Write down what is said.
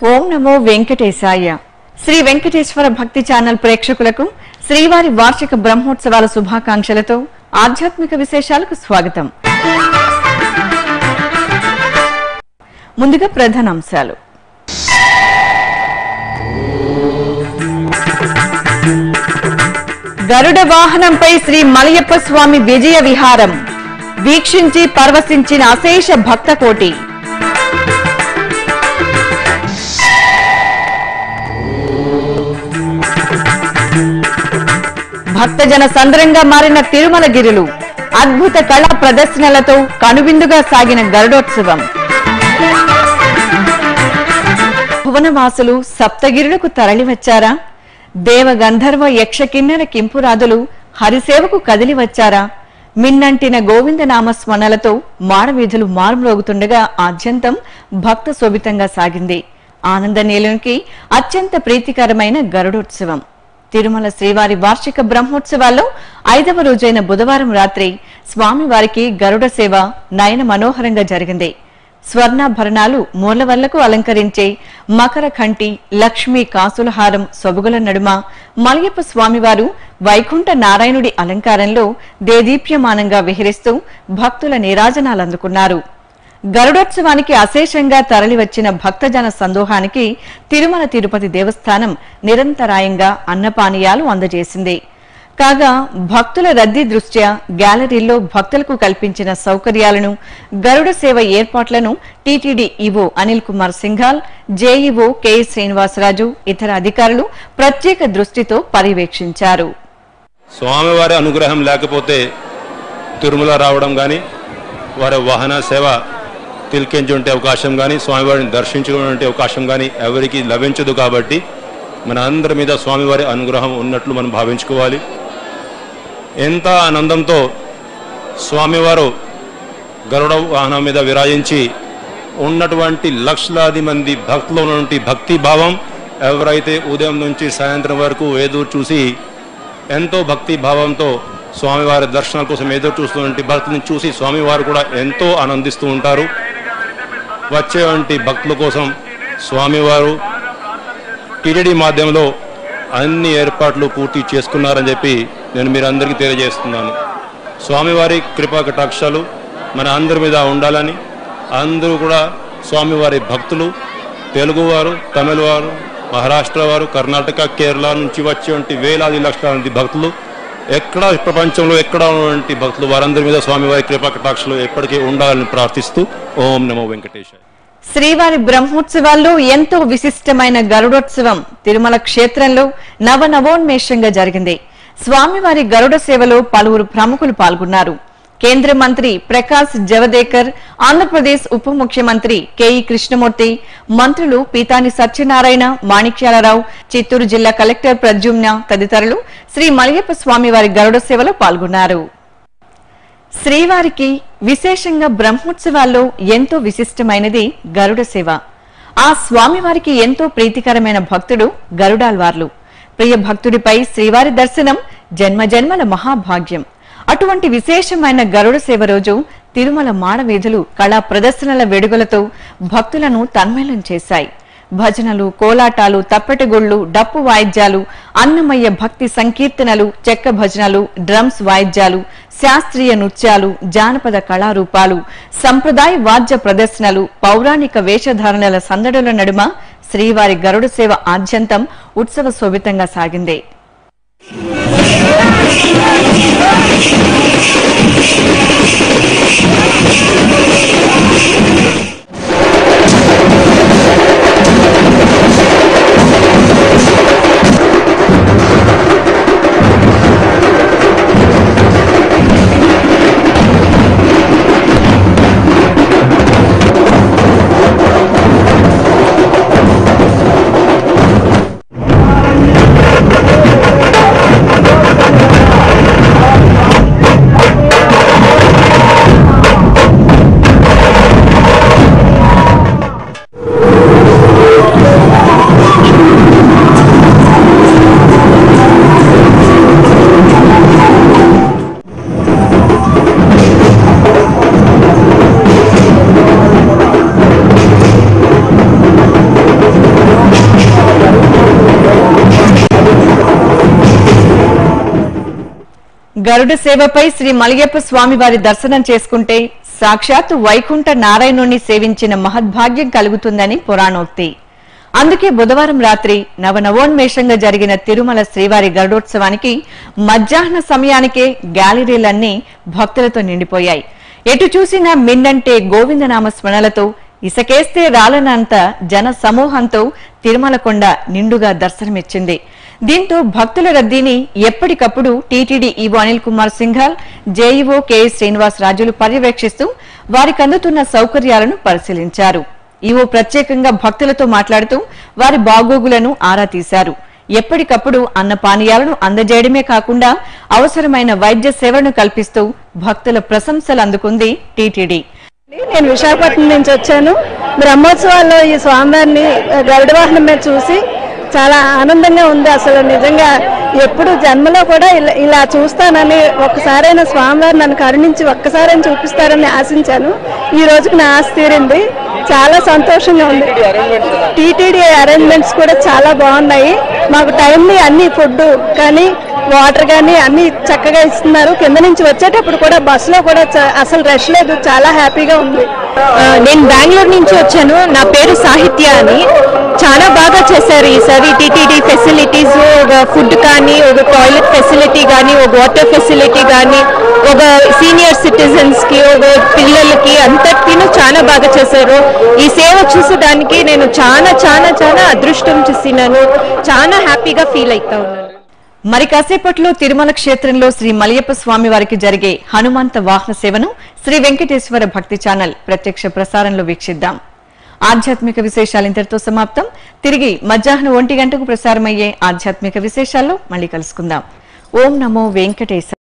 ఓం నమో వెంకటేశాయ శ్రీ వెంకటేశ్వర భక్తి ఛానల్ ప్రేక్షకులకు శ్రీవారి వార్షిక బ్రహ్మోత్సవాల శుభాకాంక్షలతో ఆధ్యాత్మిక విశేషాలకు స్వాగతం ముందుగా ప్రధాన అంశాలు గరుడ వాహనంపై శ్రీ మలయప్ప స్వామి విజయ విహారం వీక్షించి పరవశించిన అశేష భక్త కోటి భక్తజన సంద్రంగా మారిన తిరుమల గిరులు అద్భుత కళా ప్రదర్శనలతో కనువిందుగా సాగిన గరుడోత్సవం భువనవాసులు సప్తగిరులకు తరలివచ్చారా దేవ గంధర్వ యక్ష కిన్నెర కింపురాదులు హరిసేవకు కదిలి వచ్చారా మిన్నంటిన గోవింద నామస్మరణలతో మాడవీధులు మారుమ్రోగుతుండగా ఆద్యంతం భక్త శోభితంగా సాగింది ఆనంద నీలంకి అత్యంత ప్రీతికరమైన గరుడోత్సవం తిరుమల శ్రీవారి వార్షిక బ్రహ్మోత్సవాల్లో ఐదవ రోజైన బుధవారం రాత్రి స్వామివారికి గరుడ సేవ నయన మనోహరంగా జరిగింది స్వర్ణాభరణాలు మూలవల్లకు అలంకరించే మకర ఖంటి లక్ష్మీ కాసులహారం సొబగుల నడుమ మలయప్ప స్వామివారు వైకుంఠ నారాయణుడి అలంకారంలో దేదీప్యమానంగా విహరిస్తూ భక్తుల నీరాజనాలు అందుకున్నారు గరుడోత్సవానికి అశేషంగా తరలివచ్చిన భక్తజన సందోహానికి తిరుమల తిరుపతి దేవస్థానం నిరంతరాయంగా అన్నపానీయాలు అందజేసింది కాగా భక్తుల రద్దీ దృష్ట్యా గ్యాలరీల్లో భక్తులకు కల్పించిన సౌకర్యాలను గరుడ సేవ ఏర్పాట్లను TTD EO Anil Kumar Singhal JEO KS Srinivasaraju ఇతర అధికారులు ప్రత్యేక దృష్టితో పర్యవేక్షించారు స్వామివారి అనుగ్రహం లేకపోతే తిరుమల రావడం కానీ వారి వాహన సేవ తిలకించుంటే అవకాశం కానీ స్వామివారిని దర్శించుకునే అవకాశం కానీ ఎవరికి లభించదు కాబట్టి మన అందరి మీద స్వామివారి అనుగ్రహం ఉన్నట్లు మనం భావించుకోవాలి ఎంత ఆనందంతో స్వామివారు గరుడ వాహనం మీద విరాజించి ఉన్నటువంటి లక్షలాది మంది భక్తుల నుండి భక్తి భావం ఎవరైతే ఉదయం నుంచి సాయంత్రం వరకు ఎదురు చూసి ఎంతో భక్తి భావంతో స్వామివారి దర్శనాల కోసం ఎదురు చూస్తున్నటువంటి భక్తులను చూసి స్వామివారు కూడా ఎంతో ఆనందిస్తూ ఉంటారు వచ్చేటువంటి భక్తుల కోసం స్వామివారు టీటీడీ మాధ్యమంలో అన్ని ఏర్పాట్లు పూర్తి చేసుకున్నారని చెప్పి నేను మీరందరికీ తెలియజేస్తున్నాను స్వామివారి కృపా కటాక్షాలు మన అందరి మీద ఉండాలని అందరూ కూడా స్వామివారి భక్తులు తెలుగువారు తమిళవారు మహారాష్ట్ర వారు కర్ణాటక కేరళ నుంచి వచ్చేటువంటి వేలాది లక్షల మంది భక్తులు ఎక్కడ ప్రపంచంలో ఎక్కడ ఉన్నటువంటి భక్తులు వారందరి మీద స్వామివారి కృపా కటాక్షలు ఎప్పటికీ ఉండాలని ప్రార్థిస్తూ ఓం నమో వెంకటేశాయ శ్రీవారి బ్రహ్మోత్సవాల్లో ఎంతో విశిష్టమైన గరుడోత్సవం తిరుమల క్షేత్రంలో నవనవోన్మేషంగా జరిగింది స్వామివారి గరుడ సేవలో పలువురు ప్రముఖులు పాల్గొన్నారు కేంద్ర మంత్రి ప్రకాశ్ జవదేకర్ ఆంధ్రప్రదేశ్ ఉప ముఖ్యమంత్రి కెఈ కృష్ణమూర్తి మంత్రులు పీతాని సత్యనారాయణ మాణిక్యాలరావు చిత్తూరు జిల్లా కలెక్టర్ ప్రద్యుమ్న తదితరులు శ్రీ మలయప్ప స్వామివారి గరుడ సేవలో పాల్గొన్నారు శ్రీవారికి విశేషంగా బ్రహ్మోత్సవాల్లో ఎంతో విశిష్టమైనది గరుడ సేవ ఆ స్వామివారికి ఎంతో ప్రీతికరమైన భక్తుడు గరుడాల్వార్లు ప్రియ భక్తుడిపై శ్రీవారి దర్శనం జన్మజన్మల మహాభాగ్యం అటువంటి విశేషమైన గరుడ సేవ రోజు తిరుమల మాడవీధులు కళా ప్రదర్శనల వెడుగులతో భక్తులను తన్మయం చేశాయి భజనలు కోలాటాలు తప్పెటగుళ్ళు డప్పు వాయిద్యాలు అన్నమయ్య భక్తి సంకీర్తనలు చెక్క భజనలు డ్రమ్స్ వాయిద్యాలు శాస్త్రీయ నృత్యాలు జానపద కళారూపాలు సంప్రదాయ వాద్య ప్రదర్శనలు పౌరాణిక వేషధారణల సందడుల నడుమ శ్రీవారి గరుడ సేవ ఆద్యంతం ఉత్సవ శోభితంగా సాగింది శ్రీ గరుడ సేవపై శ్రీ మలయప్ప స్వామి వారి దర్శనం చేసుకుంటే సాక్షాత్ వైకుంఠ నారాయణుణ్ణి సేవించిన మహద్భాగ్యం కలుగుతుందని పురాణోక్తి అందుకే బుధవారం రాత్రి నవనవోన్మేషంగా జరిగిన తిరుమల శ్రీవారి గరుడోత్సవానికి మధ్యాహ్న సమయానికే గ్యాలరీలన్నీ భక్తులతో నిండిపోయాయి ఎటు చూసినా మిన్నంటే గోవిందనామ స్మరణలతో ఇసకేస్తే రాలనంత జన సమూహంతో తిరుమల కొండ నిండుగా దర్శనమిచ్చింది దీంతో భక్తుల రద్దీని ఎప్పటికప్పుడు TTD EO Anil Kumar Singhal JEO KS Srinivas రాజులు పర్యవేక్షిస్తూ వారికి అందుతున్న సౌకర్యాలను పరిశీలించారు ఈవో ప్రత్యేకంగా భక్తులతో మాట్లాడుతూ వారి బాగోగులను ఆరా తీశారు ఎప్పటికప్పుడు అన్న పానీయాలను అందజేయడమే కాకుండా అవసరమైన వైద్య సేవలను కల్పిస్తూ భక్తుల ప్రశంసలు అందుకుంది టీటీడీ నేను విశాఖపట్నం నుంచి వచ్చాను బ్రహ్మోత్సవాల్లో ఈ స్వామివారిని గరుడ వాహనం మీద చూసి చాలా ఆనందంగా ఉంది అసలు నిజంగా ఎప్పుడు జన్మలో కూడా ఇలా ఇలా చూస్తానని ఒక్కసారైనా స్వామివారు నన్ను కరుణించి ఒక్కసారైనా చూపిస్తారని ఆశించాను ఈ రోజుకి నా ఆశ తీరింది చాలా సంతోషంగా ఉంది టీటీడీ అరేంజ్మెంట్స్ కూడా చాలా బాగున్నాయి మాకు టైంని అన్ని ఫుడ్ కానీ వాటర్ కానీ అన్ని చక్కగా ఇస్తున్నారు కింద నుంచి వచ్చేటప్పుడు కూడా బస్సులో కూడా చ- అసలు రష్ లేదు చాలా హ్యాపీగా ఉంది నేను బెంగళూరు నుంచి వచ్చాను నా పేరు సాహిత్య అని చాలా బాగా చేశారు ఈసారి టీటీడీ ఫెసిలిటీస్ ఒక ఫుడ్ కానీ ఒక టాయిలెట్ ఫెసిలిటీ కానీ ఒక వాటర్ ఫెసిలిటీ కానీ ఒక సీనియర్ సిటిజన్స్ కి ఒక పిల్లలకి అంతటికీ చాలా బాగా చేశారు ఈ సేవ చూసేదానికి నేను చాలా చాలా చాలా అదృష్టం చూసినాను చాలా హ్యాపీగా ఫీల్ అవుతా ఉన్నాను మరి కాసేపట్లో తిరుమల క్షేత్రంలో శ్రీ మలయప్ప స్వామి వారికి జరిగే హనుమంత వాహన సేవను శ్రీ వెంకటేశ్వర భక్తి ఛానల్ ప్రత్యక్ష ప్రసారంలో వీక్షిద్దాం ఆధ్యాత్మిక విశేషాలు ఇంతటితో సమాప్తం తిరిగి మధ్యాహ్నం ఒంటి గంటకు ప్రసారమయ్యే ఆధ్యాత్మిక విశేషాల్లో మళ్ళీ కలుసుకుందాం ఓం నమో వెంకటేశ్వర